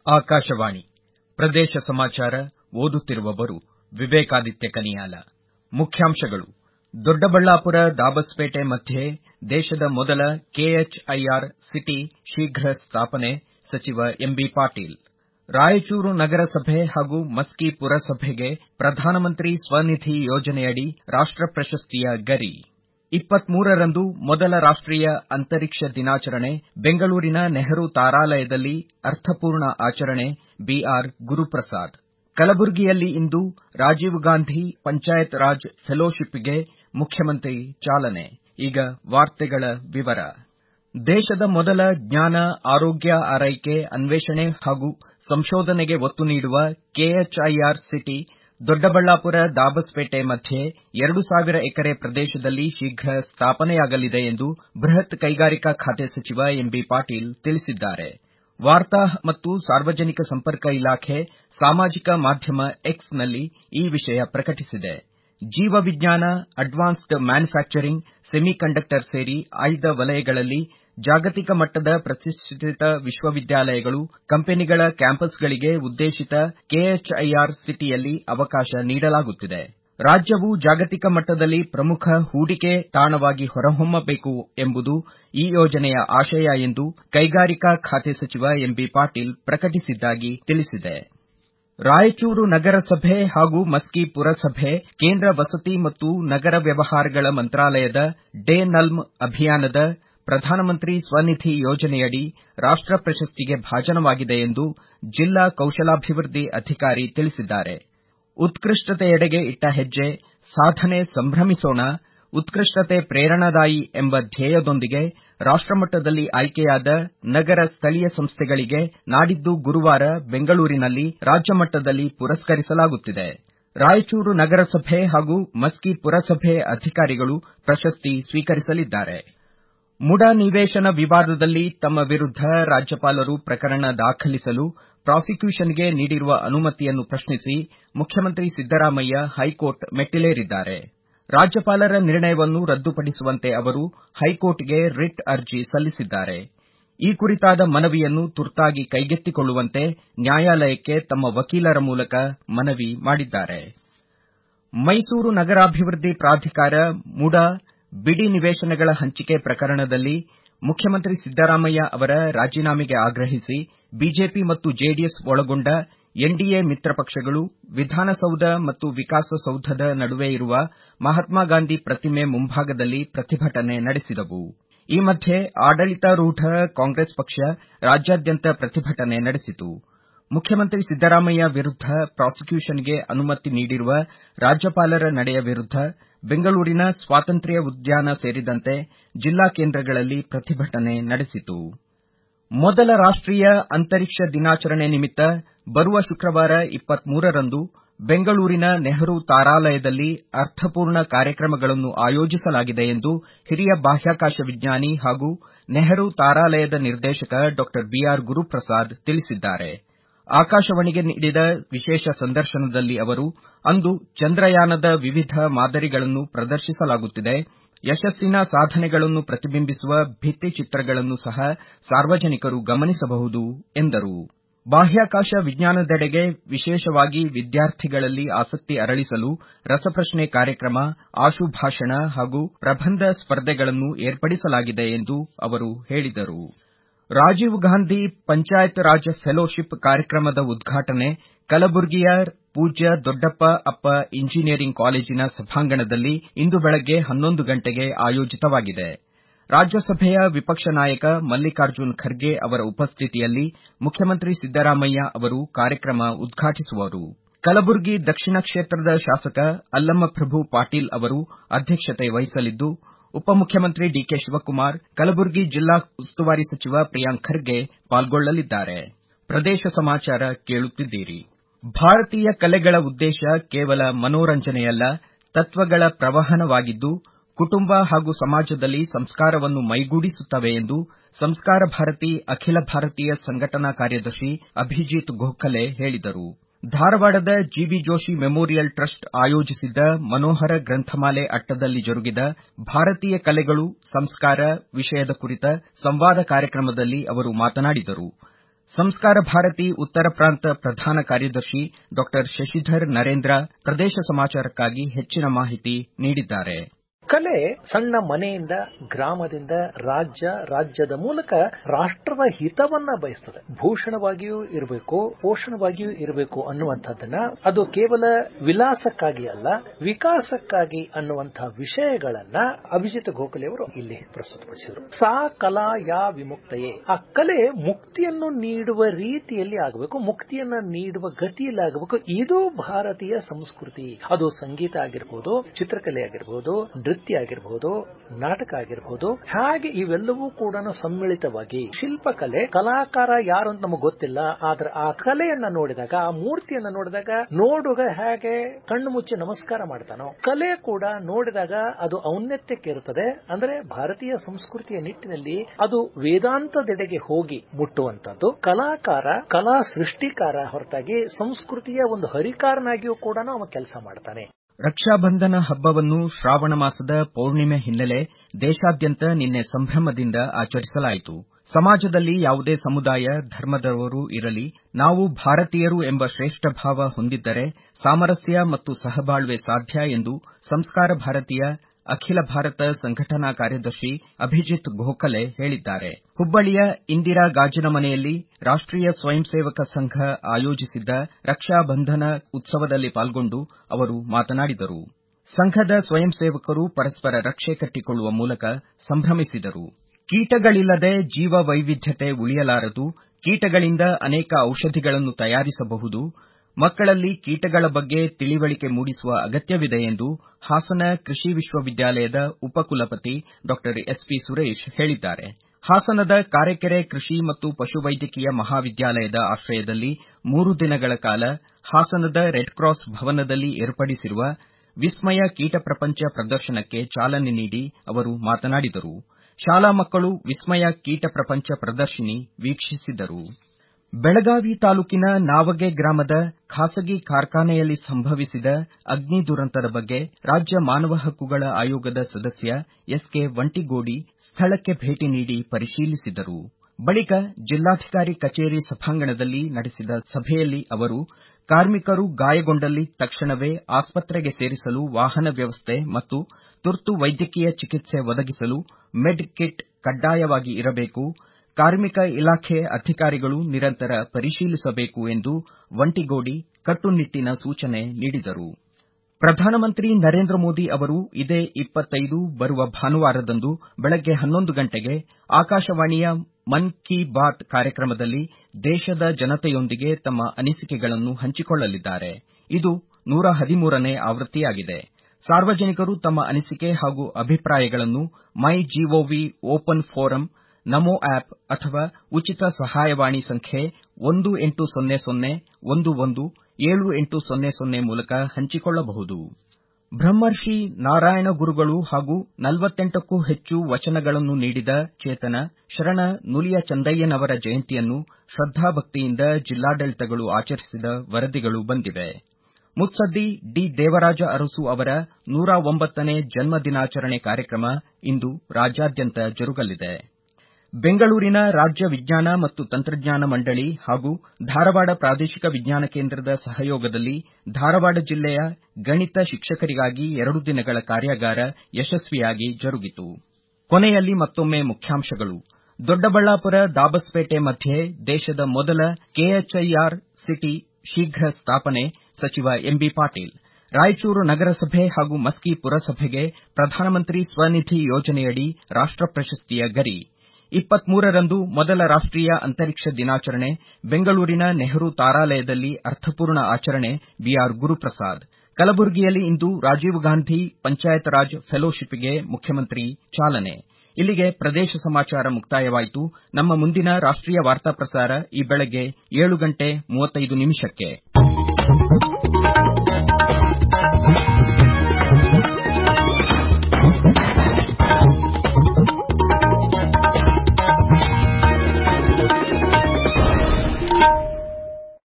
ಆಕಾಶವಾಣಿ ಪ್ರದೇಶ ಸಮಾಚಾರ ಓದುತ್ತಿರುವವರು ವಿವೇಕಾದಿತ್ಯ ಕನಿಯಾಲ ಮುಖ್ಯಾಂಶಗಳು ದೊಡ್ಡಬಳ್ಳಾಪುರ ದಾಬಸ್ಪೇಟೆ ಮಧ್ಯೆ ದೇಶದ ಮೊದಲ ಕೆಎಚ್ಐಆರ್ ಸಿಟಿ ಶೀಘ್ರ ಸ್ಥಾಪನೆ ಸಚಿವ ಎಂಬಿ ಪಾಟೀಲ್ ರಾಯಚೂರು ನಗರಸಭೆ ಹಾಗೂ ಮಸ್ಕಿ ಪುರಸಭೆಗೆ ಪ್ರಧಾನಮಂತ್ರಿ ಸ್ವನಿಧಿ ಯೋಜನೆಯಡಿ ರಾಷ್ಟ್ರ ಪ್ರಶಸ್ತಿಯ ಗರಿ 23ರಂದು ಮೊದಲ ರಾಷ್ಟ್ರೀಯ ಅಂತರಿಕ್ಷ ದಿನಾಚರಣೆ ಬೆಂಗಳೂರಿನ ನೆಹರು ತಾರಾಲಯದಲ್ಲಿ ಅರ್ಥಪೂರ್ಣ ಆಚರಣೆ ಬಿಆರ್ ಗುರುಪ್ರಸಾದ್ ಕಲಬುರಗಿಯಲ್ಲಿ ಇಂದು ರಾಜೀವ್ ಗಾಂಧಿ ಪಂಚಾಯತ್ ರಾಜ್ ಫೆಲೋಶಿಪ್ಗೆ ಮುಖ್ಯಮಂತ್ರಿ ಚಾಲನೆ ಈಗ ವಾರ್ತೆಗಳ ವಿವರ ದೇಶದ ಮೊದಲ ಜ್ಞಾನ ಆರೋಗ್ಯ ಆರೈಕೆ ಅನ್ವೇಷಣೆ ಹಾಗೂ ಸಂಶೋಧನೆಗೆ ಒತ್ತು ನೀಡುವ ಕೆಎಚ್ಐಆರ್ ಸಿಟಿ ದೊಡ್ಡಬಳ್ಳಾಪುರ ದಾಬಸ್ಪೇಟೆ ಮಧ್ಯೆ 2000 ಎಕರೆ ಪ್ರದೇಶದಲ್ಲಿ ಶೀಘ್ರ ಸ್ಥಾಪನೆಯಾಗಲಿದೆ ಎಂದು ಬೃಹತ್ ಕೈಗಾರಿಕಾ ಖಾತೆ ಸಚಿವ ಎಂಬಿ ಪಾಟೀಲ್ ತಿಳಿಸಿದ್ದಾರೆ ವಾರ್ತಾ ಮತ್ತು ಸಾರ್ವಜನಿಕ ಸಂಪರ್ಕ ಇಲಾಖೆ ಸಾಮಾಜಿಕ ಮಾಧ್ಯಮ ಎಕ್ಸ್ ನಲ್ಲಿ ಈ ವಿಷಯ ಪ್ರಕಟಿಸಿದೆ ಜೀವವಿಜ್ಞಾನ ಅಡ್ವಾನ್ಸ್ಡ್ ಮ್ಯಾನುಫ್ಯಾಕ್ಚರಿಂಗ್ ಸೆಮಿಕಂಡಕ್ಟರ್ ಸೇರಿ ಆಯ್ದ ವಲಯಗಳಲ್ಲಿ ಜಾಗತಿಕ ಮಟ್ಟದ ಪ್ರತಿಷ್ಠಿತ ವಿಶ್ವವಿದ್ಯಾಲಯಗಳು ಕಂಪನಿಗಳ ಕ್ಯಾಂಪಸ್ಗಳಿಗೆ ಉದ್ದೇಶಿತ ಕೆಎಚ್ಐಆರ್ ಸಿಟಿಯಲ್ಲಿ ಅವಕಾಶ ನೀಡಲಾಗುತ್ತಿದೆ ರಾಜ್ಯವು ಜಾಗತಿಕ ಮಟ್ಟದಲ್ಲಿ ಪ್ರಮುಖ ಹೂಡಿಕೆ ತಾಣವಾಗಿ ಹೊರಹೊಮ್ಮಬೇಕು ಎಂಬುದು ಈ ಯೋಜನೆಯ ಆಶಯ ಎಂದು ಕೈಗಾರಿಕಾ ಖಾತೆ ಸಚಿವ ಎಂಬಿ ಪಾಟೀಲ್ ಪ್ರಕಟಿಸಿದ್ದಾಗಿ ತಿಳಿಸಿದೆ ರಾಯಚೂರು ನಗರಸಭೆ ಹಾಗೂ ಮಸ್ಕಿ ಪುರಸಭೆ ಕೇಂದ್ರ ವಸತಿ ಮತ್ತು ನಗರ ವ್ಯವಹಾರಗಳ ಮಂತ್ರಾಲಯದ ಡೇ ನಲ್ಮ್ ಅಭಿಯಾನದ ಪ್ರಧಾನಮಂತ್ರಿ ಸ್ವನಿಧಿ ಯೋಜನೆಯಡಿ ರಾಷ್ಟ್ರ ಪ್ರಶಸ್ತಿಗೆ ಭಾಜನವಾಗಿದೆ ಎಂದು ಜಿಲ್ಲಾ ಕೌಶಲಾಭಿವೃದ್ಧಿ ಅಧಿಕಾರಿ ತಿಳಿಸಿದ್ದಾರೆ ಉತ್ಕೃಷ್ಟತೆಯೆಡೆಗೆ ಇಟ್ಟ ಹೆಜ್ಜೆ ಸಾಧನೆ ಸಂಭ್ರಮಿಸೋಣ ಉತ್ಕೃಷ್ಟತೆ ಪ್ರೇರಣಾದಾಯಿ ಎಂಬ ಧ್ಯೇಯದೊಂದಿಗೆ ರಾಷ್ಟ್ರಮಟ್ಟದಲ್ಲಿ ಆಯ್ಕೆಯಾದ ನಗರ ಸ್ಥಳೀಯ ಸಂಸ್ಥೆಗಳಿಗೆ ನಾಡಿದ್ದು ಗುರುವಾರ ಬೆಂಗಳೂರಿನಲ್ಲಿ ರಾಜ್ಯಮಟ್ಟದಲ್ಲಿ ಪುರಸ್ಕರಿಸಲಾಗುತ್ತಿದೆ ರಾಯಚೂರು ನಗರಸಭೆ ಹಾಗೂ ಮಸ್ಕಿ ಪುರಸಭೆ ಅಧಿಕಾರಿಗಳು ಪ್ರಶಸ್ತಿ ಸ್ವೀಕರಿಸಲಿದ್ದಾರೆ ಮುಡಾ ನಿವೇಶನ ವಿವಾದದಲ್ಲಿ ತಮ್ಮ ವಿರುದ್ಧ ರಾಜ್ಯಪಾಲರು ಪ್ರಕರಣ ದಾಖಲಿಸಲು ಪ್ರಾಸಿಕ್ಯೂಷನ್ಗೆ ನೀಡಿರುವ ಅನುಮತಿಯನ್ನು ಪ್ರಶ್ನಿಸಿ ಮುಖ್ಯಮಂತ್ರಿ ಸಿದ್ದರಾಮಯ್ಯ ಹೈಕೋರ್ಟ್ ಮೆಟ್ಟಿಲೇರಿದ್ದಾರೆ ರಾಜ್ಯಪಾಲರ ನಿರ್ಣಯವನ್ನು ರದ್ದುಪಡಿಸುವಂತೆ ಅವರು ಹೈಕೋರ್ಟ್ಗೆ ರಿಟ್ ಅರ್ಜಿ ಸಲ್ಲಿಸಿದ್ದಾರೆ ಈ ಕುರಿತಾದ ಮನವಿಯನ್ನು ತುರ್ತಾಗಿ ಕೈಗೆತ್ತಿಕೊಳ್ಳುವಂತೆ ನ್ಯಾಯಾಲಯಕ್ಕೆ ತಮ್ಮ ವಕೀಲರ ಮೂಲಕ ಮನವಿ ಮಾಡಿದ್ದಾರೆ ಮೈಸೂರು ನಗರಾಭಿವೃದ್ಧಿ ಪ್ರಾಧಿಕಾರ ಮುಡಾ ಬಿಡಿ ನಿವೇಶನಗಳ ಹಂಚಿಕೆ ಪ್ರಕರಣದಲ್ಲಿ ಮುಖ್ಯಮಂತ್ರಿ ಸಿದ್ದರಾಮಯ್ಯ ಅವರ ರಾಜೀನಾಮೆಗೆ ಆಗ್ರಹಿಸಿ ಬಿಜೆಪಿ ಮತ್ತು ಜೆಡಿಎಸ್ ಒಳಗೊಂಡ ಎನ್ಡಿಎ ಮಿತ್ರ ಪಕ್ಷಗಳು ವಿಧಾನಸೌಧ ಮತ್ತು ವಿಕಾಸಸೌಧದ ನಡುವೆ ಇರುವ ಮಹಾತ್ಮ ಗಾಂಧಿ ಪ್ರತಿಮೆ ಮುಂಭಾಗದಲ್ಲಿ ಪ್ರತಿಭಟನೆ ನಡೆಸಿದವು ಈ ಮಧ್ಯೆ ಆಡಳಿತಾರೂಢ ಕಾಂಗ್ರೆಸ್ ಪಕ್ಷ ರಾಜ್ಯಾದ್ಯಂತ ಪ್ರತಿಭಟನೆ ನಡೆಸಿತು ಮುಖ್ಯಮಂತ್ರಿ ಸಿದ್ದರಾಮಯ್ಯ ವಿರುದ್ಧ ಪ್ರಾಸಿಕ್ಯೂಷನ್ಗೆ ಅನುಮತಿ ನೀಡಿರುವ ರಾಜ್ಯಪಾಲರ ನಡೆಯ ವಿರುದ್ಧ ಬೆಂಗಳೂರಿನ ಸ್ವಾತಂತ್ರ್ಯ ಉದ್ಯಾನ ಸೇರಿದಂತೆ ಜಿಲ್ಲಾ ಕೇಂದ್ರಗಳಲ್ಲಿ ಪ್ರತಿಭಟನೆ ನಡೆಸಿತು ಮೊದಲ ರಾಷ್ಟ್ರೀಯ ಅಂತರಿಕ್ಷ ದಿನಾಚರಣೆ ನಿಮಿತ್ತ ಬರುವ ಶುಕ್ರವಾರ 23ರಂದು ಬೆಂಗಳೂರಿನ ನೆಹರು ತಾರಾಲಯದಲ್ಲಿ ಅರ್ಥಪೂರ್ಣ ಕಾರ್ಯಕ್ರಮಗಳನ್ನು ಆಯೋಜಿಸಲಾಗಿದೆ ಎಂದು ಹಿರಿಯ ಬಾಹ್ಯಾಕಾಶ ವಿಜ್ಞಾನಿ ಹಾಗೂ ನೆಹರು ತಾರಾಲಯದ ನಿರ್ದೇಶಕ ಡಾ ಬಿಆರ್ ಗುರುಪ್ರಸಾದ್ ತಿಳಿಸಿದ್ದಾರೆ ಆಕಾಶವಾಣಿಗೆ ನೀಡಿದ ವಿಶೇಷ ಸಂದರ್ಶನದಲ್ಲಿ ಅವರು ಅಂದು ಚಂದ್ರಯಾನದ ವಿವಿಧ ಮಾದರಿಗಳನ್ನು ಪ್ರದರ್ಶಿಸಲಾಗುತ್ತಿದೆ ಯಶಸ್ಸಿನ ಸಾಧನೆಗಳನ್ನು ಪ್ರತಿಬಿಂಬಿಸುವ ಭಿತ್ತಿಚಿತ್ರಗಳನ್ನು ಸಹ ಸಾರ್ವಜನಿಕರು ಗಮನಿಸಬಹುದು ಎಂದರು ಬಾಹ್ಯಾಕಾಶ ವಿಜ್ಞಾನದೆಡೆಗೆ ವಿಶೇಷವಾಗಿ ವಿದ್ಯಾರ್ಥಿಗಳಲ್ಲಿ ಆಸಕ್ತಿ ಅರಳಿಸಲು ರಸಪ್ರಶ್ನೆ ಕಾರ್ಯಕ್ರಮ ಆಶುಭಾಷಣ ಹಾಗೂ ಪ್ರಬಂಧ ಸ್ಪರ್ಧೆಗಳನ್ನು ಏರ್ಪಡಿಸಲಾಗಿದೆ ಎಂದು ಅವರು ಹೇಳಿದರು ರಾಜೀವ್ ಗಾಂಧಿ ಪಂಚಾಯತ್ ರಾಜ್ ಫೆಲೋಶಿಪ್ ಕಾರ್ಯಕ್ರಮದ ಉದ್ಘಾಟನೆ ಕಲಬುರಗಿಯ ಪೂಜ್ಯ ದೊಡ್ಡಪ್ಪ ಅಪ್ಪ ಇಂಜಿನಿಯರಿಂಗ್ ಕಾಲೇಜಿನ ಸಭಾಂಗಣದಲ್ಲಿ ಇಂದು ಬೆಳಗ್ಗೆ 11 ಗಂಟೆಗೆ ಆಯೋಜಿತವಾಗಿದೆ ರಾಜ್ಯಸಭೆಯ ವಿಪಕ್ಷ ನಾಯಕ ಮಲ್ಲಿಕಾರ್ಜುನ್ ಖರ್ಗೆ ಅವರ ಉಪಸ್ಥಿತಿಯಲ್ಲಿ ಮುಖ್ಯಮಂತ್ರಿ ಸಿದ್ದರಾಮಯ್ಯ ಅವರು ಕಾರ್ಯಕ್ರಮ ಉದ್ಘಾಟಿಸುವರು ಕಲಬುರಗಿ ದಕ್ಷಿಣ ಕ್ಷೇತ್ರದ ಶಾಸಕ ಅಲ್ಲಮಪ್ರಭು ಪಾಟೀಲ್ ಅವರು ಅಧ್ಯಕ್ಷತೆ ವಹಿಸಲಿದ್ದು ಉಪಮುಖ್ಯಮಂತ್ರಿ ಡಿಕೆ ಶಿವಕುಮಾರ್ ಕಲಬುರಗಿ ಜಿಲ್ಲಾ ಉಸ್ತುವಾರಿ ಸಚಿವ ಪ್ರಿಯಾಂಕ್ ಖರ್ಗೆ ಪಾಲ್ಗೊಳ್ಳಲಿದ್ದಾರೆ ಪ್ರದೇಶ ಸಮಾಚಾರ ಕೇಳುತ್ತಿದ್ದೀರಿ ಭಾರತೀಯ ಕಲೆಗಳ ಉದ್ದೇಶ ಕೇವಲ ಮನೋರಂಜನೆಯಲ್ಲ ತತ್ವಗಳ ಪ್ರವಹನವಾಗಿದ್ದು ಕುಟುಂಬ ಹಾಗೂ ಸಮಾಜದಲ್ಲಿ ಸಂಸ್ಕಾರವನ್ನು ಮೈಗೂಡಿಸುತ್ತವೆ ಎಂದು ಸಂಸ್ಕಾರ ಭಾರತಿ ಅಖಿಲ ಭಾರತೀಯ ಸಂಘಟನಾ ಕಾರ್ಯದರ್ಶಿ ಅಭಿಜಿತ್ ಗೋಖಲೆ ಹೇಳಿದರು ಧಾರವಾಡದ ಜಿಬಿ ಜೋಶಿ ಮೆಮೋರಿಯಲ್ ಟ್ರಸ್ಟ್ ಆಯೋಜಿಸಿದ್ದ ಮನೋಹರ ಗ್ರಂಥಮಾಲೆ ಅಟ್ಟದಲ್ಲಿ ಜರುಗಿದ ಭಾರತೀಯ ಕಲೆಗಳು ಸಂಸ್ಕಾರ ವಿಷಯದ ಕುರಿತ ಸಂವಾದ ಕಾರ್ಯಕ್ರಮದಲ್ಲಿ ಅವರು ಮಾತನಾಡಿದರು ಸಂಸ್ಕಾರ ಭಾರತಿ ಉತ್ತರ ಪ್ರಾಂತ ಪ್ರಧಾನ ಕಾರ್ಯದರ್ಶಿ ಡಾ ಶಶಿಧರ್ ನರೇಂದ್ರ ಪ್ರದೇಶ ಸಮಾಚಾರಕ್ಕಾಗಿ ಹೆಚ್ಚಿನ ಮಾಹಿತಿ ನೀಡಿದ್ದಾರೆ ಕಲೆ ಸಣ್ಣ ಮನೆಯಿಂದ ಗ್ರಾಮದಿಂದ ರಾಜ್ಯ ರಾಜ್ಯದ ಮೂಲಕ ರಾಷ್ಟ್ರದ ಹಿತವನ್ನ ಬಯಸ್ತದೆ ಭೂಷಣವಾಗಿಯೂ ಇರಬೇಕು ಪೋಷಣವಾಗಿಯೂ ಇರಬೇಕು ಅನ್ನುವಂಥದ್ದನ್ನ ಅದು ಕೇವಲ ವಿಲಾಸಕ್ಕಾಗಿ ಅಲ್ಲ ವಿಕಾಸಕ್ಕಾಗಿ ಅನ್ನುವಂತಹ ವಿಷಯಗಳನ್ನ ಅಭಿಜಿತ್ ಗೋಖಲೆ ಅವರು ಇಲ್ಲಿ ಪ್ರಸ್ತುತಪಡಿಸಿದರು ಸಾ ಕಲಾ ಯಾ ವಿಮುಕ್ತಯೇ ಆ ಕಲೆ ಮುಕ್ತಿಯನ್ನು ನೀಡುವ ರೀತಿಯಲ್ಲಿ ಆಗಬೇಕು ಮುಕ್ತಿಯನ್ನ ನೀಡುವ ಗತಿಯಲ್ಲಿ ಆಗಬೇಕು ಇದು ಭಾರತೀಯ ಸಂಸ್ಕೃತಿ ಅದು ಸಂಗೀತ ಆಗಿರ್ಬೋದು ಚಿತ್ರಕಲೆ ಆಗಿರ್ಬೋದು ನೃತ್ಯ ಆಗಿರಬಹುದು ನಾಟಕ ಆಗಿರಬಹುದು ಹಾಗೆ ಇವೆಲ್ಲವೂ ಕೂಡ ಸಮ್ಮಿಳಿತವಾಗಿ ಶಿಲ್ಪಕಲೆ ಕಲಾಕಾರ ಯಾರು ಅಂತ ನಮಗೆ ಗೊತ್ತಿಲ್ಲ ಆದ್ರೆ ಆ ಕಲೆಯನ್ನ ನೋಡಿದಾಗ ಆ ಮೂರ್ತಿಯನ್ನ ನೋಡಿದಾಗ ನೋಡುಗ ಹೇಗೆ ಕಣ್ಣು ಮುಚ್ಚಿ ನಮಸ್ಕಾರ ಮಾಡ್ತಾನೋ ಕಲೆ ಕೂಡ ನೋಡಿದಾಗ ಅದು ಔನ್ನತ್ಯಕ್ಕೆ ಇರುತ್ತದೆ ಅಂದ್ರೆ ಭಾರತೀಯ ಸಂಸ್ಕೃತಿಯ ನಿಟ್ಟಿನಲ್ಲಿ ಅದು ವೇದಾಂತದೆಡೆಗೆ ಹೋಗಿ ಮುಟ್ಟುವಂತದ್ದು ಕಲಾಕಾರ ಕಲಾ ಸೃಷ್ಟಿಕಾರ ಹೊರತಾಗಿ ಸಂಸ್ಕೃತಿಯ ಒಂದು ಹರಿಕಾರನಾಗಿಯೂ ಕೂಡ ಅವ ಕೆಲಸ ಮಾಡ್ತಾನೆ ರಕ್ಷಾಬಂಧನ ಹಬ್ಬವನ್ನು ಶ್ರಾವಣ ಮಾಸದ ಪೌರ್ಣಿಮೆ ಹಿನ್ನೆಲೆ ದೇಶಾದ್ಯಂತ ನಿನ್ನೆ ಸಂಭ್ರಮದಿಂದ ಆಚರಿಸಲಾಯಿತು ಸಮಾಜದಲ್ಲಿ ಯಾವುದೇ ಸಮುದಾಯ ಧರ್ಮದವರು ಇರಲಿ ನಾವು ಭಾರತೀಯರು ಎಂಬ ಶ್ರೇಷ್ಠ ಭಾವ ಹೊಂದಿದ್ದರೆ ಸಾಮರಸ್ಯ ಮತ್ತು ಸಹಬಾಳ್ವೆ ಸಾಧ್ಯ ಎಂದು ಸಂಸ್ಕಾರ ಭಾರತೀಯ ಅಖಿಲ ಭಾರತ ಸಂಘಟನಾ ಕಾರ್ಯದರ್ಶಿ ಅಭಿಜಿತ್ ಗೋಖಲೆ ಹೇಳಿದ್ದಾರೆ ಹುಬ್ಬಳ್ಳಿಯ ಇಂದಿರಾ ಗಾಜಿನ ಮನೆಯಲ್ಲಿ ರಾಷ್ಟ್ರೀಯ ಸ್ವಯಂ ಸೇವಕ ಸಂಘ ಆಯೋಜಿಸಿದ್ದ ರಕ್ಷಾ ಬಂಧನ ಉತ್ಸವದಲ್ಲಿ ಪಾಲ್ಗೊಂಡು ಅವರು ಮಾತನಾಡಿದರು ಸಂಘದ ಸ್ವಯಂ ಸೇವಕರು ಪರಸ್ಪರ ರಕ್ಷೆ ಕಟ್ಟಿಕೊಳ್ಳುವ ಮೂಲಕ ಸಂಭ್ರಮಿಸಿದರು ಕೀಟಗಳಿಲ್ಲದೆ ಜೀವ ವೈವಿಧ್ಯತೆ ಉಳಿಯಲಾರದು ಕೀಟಗಳಿಂದ ಅನೇಕ ಔಷಧಿಗಳನ್ನು ತಯಾರಿಸಬಹುದು ಮಕ್ಕಳಲ್ಲಿ ಕೀಟಗಳ ಬಗ್ಗೆ ತಿಳಿವಳಿಕೆ ಮೂಡಿಸುವ ಅಗತ್ಯವಿದೆ ಎಂದು ಹಾಸನ ಕೃಷಿ ವಿಶ್ವವಿದ್ಯಾಲಯದ ಉಪಕುಲಪತಿ ಡಾ ಎಸ್ಪಿ ಸುರೇಶ್ ಹೇಳಿದ್ದಾರೆ ಹಾಸನದ ಕಾರೆಕೆರೆ ಕೃಷಿ ಮತ್ತು ಪಶುವೈದ್ಯಕೀಯ ಮಹಾವಿದ್ಯಾಲಯದ ಆಶ್ರಯದಲ್ಲಿ ಮೂರು ದಿನಗಳ ಕಾಲ ಹಾಸನದ ರೆಡ್ ಕ್ರಾಸ್ ಭವನದಲ್ಲಿ ಏರ್ಪಡಿಸಿರುವ ವಿಸ್ಮಯ ಕೀಟ ಪ್ರಪಂಚ ಪ್ರದರ್ಶನಕ್ಕೆ ಚಾಲನೆ ನೀಡಿ ಅವರು ಮಾತನಾಡಿದರು ಶಾಲಾ ಮಕ್ಕಳು ವಿಸ್ಮಯ ಕೀಟ ಪ್ರಪಂಚ ಪ್ರದರ್ಶಿನಿ ವೀಕ್ಷಿಸಿದರು ಬೆಳಗಾವಿ ತಾಲೂಕಿನ ನಾವಗೆ ಗ್ರಾಮದ ಖಾಸಗಿ ಕಾರ್ಖಾನೆಯಲ್ಲಿ ಸಂಭವಿಸಿದ ಅಗ್ನಿ ದುರಂತದ ಬಗ್ಗೆ ರಾಜ್ಯ ಮಾನವ ಹಕ್ಕುಗಳ ಆಯೋಗದ ಸದಸ್ಯ ಎಸ್ಕೆ ವಂಟಿಗೋಡಿ ಸ್ಥಳಕ್ಕೆ ಭೇಟಿ ನೀಡಿ ಪರಿಶೀಲಿಸಿದರು ಬಳಿಕ ಜಿಲ್ಲಾಧಿಕಾರಿ ಕಚೇರಿ ಸಭಾಂಗಣದಲ್ಲಿ ನಡೆಸಿದ ಸಭೆಯಲ್ಲಿ ಅವರು ಕಾರ್ಮಿಕರು ಗಾಯಗೊಂಡಲ್ಲಿ ತಕ್ಷಣವೇ ಆಸ್ಪತ್ರೆಗೆ ಸೇರಿಸಲು ವಾಹನ ವ್ಯವಸ್ಥೆ ಮತ್ತು ತುರ್ತು ವೈದ್ಯಕೀಯ ಚಿಕಿತ್ಸೆ ಒದಗಿಸಲು ಮೆಡ್ ಕಿಟ್ ಕಡ್ಡಾಯವಾಗಿ ಇರಬೇಕು ಕಾರ್ಮಿಕ ಇಲಾಖೆ ಅಧಿಕಾರಿಗಳು ನಿರಂತರ ಪರಿಶೀಲಿಸಬೇಕು ಎಂದು ವಂಟಿಗೋಡಿ ಕಟ್ಟುನಿಟ್ಟಿನ ಸೂಚನೆ ನೀಡಿದರು ಪ್ರಧಾನಮಂತ್ರಿ ನರೇಂದ್ರ ಮೋದಿ ಅವರು ಇದೇ ಇಪ್ಪತ್ತೈದು ಬರುವ ಭಾನುವಾರದಂದು ಬೆಳಗ್ಗೆ ಹನ್ನೊಂದು ಗಂಟೆಗೆ ಆಕಾಶವಾಣಿಯ ಮನ್ ಕಿ ಬಾತ್ ಕಾರ್ಯಕ್ರಮದಲ್ಲಿ ದೇಶದ ಜನತೆಯೊಂದಿಗೆ ತಮ್ಮ ಅನಿಸಿಕೆಗಳನ್ನು ಹಂಚಿಕೊಳ್ಳಲಿದ್ದಾರೆ ಇದು ನೂರ ಹದಿಮೂರನೇ ಆವೃತ್ತಿಯಾಗಿದೆ ಸಾರ್ವಜನಿಕರು ತಮ್ಮ ಅನಿಸಿಕೆ ಹಾಗೂ ಅಭಿಪ್ರಾಯಗಳನ್ನು my G O V open forum NaMo app ಅಥವಾ ಉಚಿತ ಸಹಾಯವಾಣಿ ಸಂಖ್ಯೆ ಒಂದು ಎಂಟು ಸೊನ್ನೆ ಸೊನ್ನೆ ಒಂದು ಒಂದು ಏಳು ಎಂಟು ಸೊನ್ನೆ ಸೊನ್ನೆ ಮೂಲಕ ಹಂಚಿಕೊಳ್ಳಬಹುದು ಬ್ರಹ್ಮರ್ಷಿ ನಾರಾಯಣ ಗುರುಗಳು ಹಾಗೂ ನಲವತ್ತೆಂಟಕ್ಕೂ ಹೆಚ್ಚು ವಚನಗಳನ್ನು ನೀಡಿದ ಚೇತನ ಶರಣ ನುಲಿಯ ಚಂದಯ್ಯನವರ ಜಯಂತಿಯನ್ನು ಶ್ರದ್ದಾಭಕ್ತಿಯಿಂದ ಜಿಲ್ಲಾಡಳಿತಗಳು ಆಚರಿಸಿದ ವರದಿಗಳು ಬಂದಿವೆ ಮುತ್ಸದ್ದಿ ಡಿ ದೇವರಾಜ ಅರಸು ಅವರ ನೂರ ಒಂಬತ್ತನೇ ಜನ್ಮ ದಿನಾಚರಣೆ ಕಾರ್ಯಕ್ರಮ ಇಂದು ರಾಜ್ಯಾದ್ಯಂತ ಜರುಗಲಿದೆ ಬೆಂಗಳೂರಿನ ರಾಜ್ಯ ವಿಜ್ಞಾನ ಮತ್ತು ತಂತ್ರಜ್ಞಾನ ಮಂಡಳಿ ಹಾಗೂ ಧಾರವಾಡ ಪ್ರಾದೇಶಿಕ ವಿಜ್ಞಾನ ಕೇಂದ್ರದ ಸಹಯೋಗದಲ್ಲಿ ಧಾರವಾಡ ಜಿಲ್ಲೆಯ ಗಣಿತ ಶಿಕ್ಷಕರಿಗಾಗಿ ಎರಡು ದಿನಗಳ ಕಾರ್ಯಾಗಾರ ಯಶಸ್ವಿಯಾಗಿ ಜರುಗಿತು ಕೊನೆಯಲ್ಲಿ ಮತ್ತೊಮ್ಮೆ ಮುಖ್ಯಾಂಶಗಳು ದೊಡ್ಡಬಳ್ಳಾಪುರ ದಾಬಸ್ಪೇಟೆ ಮಧ್ಯೆ ದೇಶದ ಮೊದಲ ಕೆಎಚ್ಐಆರ್ ಸಿಟಿ ಶೀಘ್ರ ಸ್ಥಾಪನೆ ಸಚಿವ ಎಂಬಿ ಪಾಟೀಲ್ ರಾಯಚೂರು ನಗರಸಭೆ ಹಾಗೂ ಮಸ್ಕಿ ಪುರಸಭೆಗೆ ಪ್ರಧಾನಮಂತ್ರಿ ಸ್ವನಿಧಿ ಯೋಜನೆಯಡಿ ರಾಷ್ಟ ಪ್ರಶಸ್ತಿಯ ಗರಿ ಇಪ್ಪತ್ಮೂರರಂದು ಮೊದಲ ರಾಷ್ಟೀಯ ಅಂತರಿಕ್ಷ ದಿನಾಚರಣೆ ಬೆಂಗಳೂರಿನ ನೆಹರು ತಾರಾಲಯದಲ್ಲಿ ಅರ್ಥಪೂರ್ಣ ಆಚರಣೆ ಬಿಆರ್ ಗುರುಪ್ರಸಾದ್ ಕಲಬುರಗಿಯಲ್ಲಿ ಇಂದು ರಾಜೀವ್ ಗಾಂಧಿ ಪಂಚಾಯತ್ ರಾಜ್ ಫೆಲೋಶಿಪ್ಗೆ ಮುಖ್ಯಮಂತ್ರಿ ಚಾಲನೆ ಇಲ್ಲಿಗೆ ಪ್ರದೇಶ ಸಮಾಚಾರ ಮುಕ್ತಾಯವಾಯಿತು ನಮ್ಮ ಮುಂದಿನ ರಾಷ್ಟೀಯ ವಾರ್ತಾ ಪ್ರಸಾರ ಈ ಬೆಳಗ್ಗೆ ಏಳು ಗಂಟೆ ಮೂವತ್ತೈದು ನಿಮಿಷಕ್ಕೆ